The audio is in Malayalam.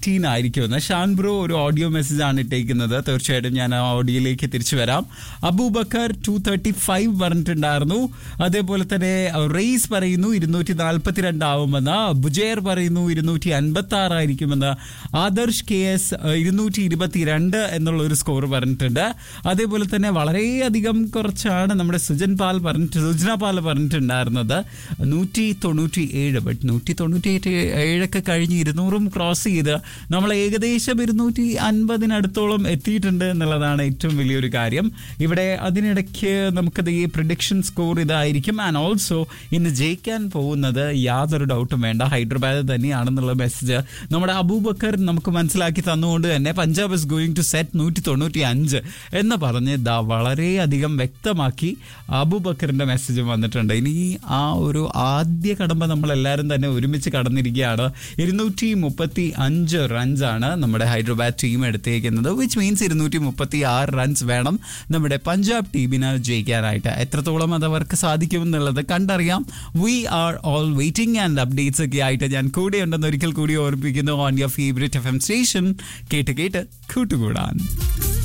എയ്റ്റീൻ ആയിരിക്കുമെന്ന് ഷാൻ ബ്രോ ഒരു ഓഡിയോ മെസ്സേജ് ആണ് ഇട്ടേക്കുന്നത് തീർച്ചയായിട്ടും ഞാൻ ആ ഓഡിയോയിലേക്ക് തിരിച്ചു വരാം അബൂബക്കർ ടു തേർട്ടി ഫൈവ് പറഞ്ഞിട്ടുണ്ടായിരുന്നു അതേപോലെ തന്നെ റെയ്സ് പറയുന്നു ഇരുന്നൂറ്റി നാൽപ്പത്തിരണ്ട് ആവുമെന്ന് ബുജേർ പറയുന്നു ഇരുന്നൂറ്റി അൻപത്തി ആറായിരിക്കുമെന്ന് ആദർശ് കെ എസ് ഇരുന്നൂറ്റി ഇരുപത്തിരണ്ട് എന്നുള്ള ഒരു സ്കോർ പറഞ്ഞിട്ടുണ്ട് അതേപോലെ തന്നെ വളരെയധികം കുറച്ചാണ് നമ്മുടെ സുജൻ പാൽ പറഞ്ഞിട്ട് സുജന പാൽ പറഞ്ഞിട്ടുണ്ടായിരുന്നത് നൂറ്റി തൊണ്ണൂറ്റി ഏഴ് ബട്ട് നൂറ്റി തൊണ്ണൂറ്റി ഏഴൊക്കെ കഴിഞ്ഞ് ഇരുന്നൂറും ക്രോസ് ചെയ്ത് നമ്മൾ ഏകദേശം ഇരുന്നൂറ്റി അൻപതിനടുത്തോളം എത്തിയിട്ടുണ്ട് എന്നുള്ളതാണ് ഏറ്റവും വലിയൊരു കാര്യം ഇവിടെ അതിനിടയ്ക്ക് നമുക്കത് ഈ പ്രിഡിക്ഷൻ സ്കോർ ഇതായിരിക്കും ആൻഡ് ഓൾസോ ഇന്ന് ജയിക്കാൻ പോകുന്നത് യാതൊരു ഡൗട്ടും വേണ്ട ഹൈദരാബാദ് തന്നെയാണെന്നുള്ള മെസ്സേജ് നമ്മുടെ അബൂബക്കർ നമുക്ക് മനസ്സിലാക്കി തന്നുകൊണ്ട് തന്നെ Punjab is going to set നൂറ്റി തൊണ്ണൂറ്റി അഞ്ച് എന്ന് പറഞ്ഞ് ദാ വളരെയധികം വ്യക്തമാക്കി അബൂബക്കറിന്റെ മെസ്സേജ് വന്നിട്ടുണ്ട് ഇനി ആ ഒരു ആദ്യ കടമ്പ നമ്മൾ എല്ലാവരും തന്നെ ഒരുമിച്ച് കടന്നിരിക്കുകയാണ് ഇരുന്നൂറ്റി മുപ്പത്തി അഞ്ച് റൺസ് ആണ് നമ്മുടെ ഹൈദരാബാദ് ടീം എടുത്തേക്കുന്നത് വിച്ച് മീൻസ് ഇരുന്നൂറ്റി മുപ്പത്തി ആറ് റൺസ് വേണം നമ്മുടെ പഞ്ചാബ് ടീമിന് ജയിക്കാനായിട്ട് എത്രത്തോളം അത് അവർക്ക് സാധിക്കും എന്നുള്ളത് കണ്ടറിയാം we are all waiting and updates ഒക്കെ ആയിട്ട് ഞാൻ കൂടെ ഉണ്ടെന്ന് ഒരിക്കൽ കൂടി ഓർമ്മിപ്പിക്കുന്നു on your favourite F M station കേട്ട് കേട്ട് കൂട്ടുകൂടാൻ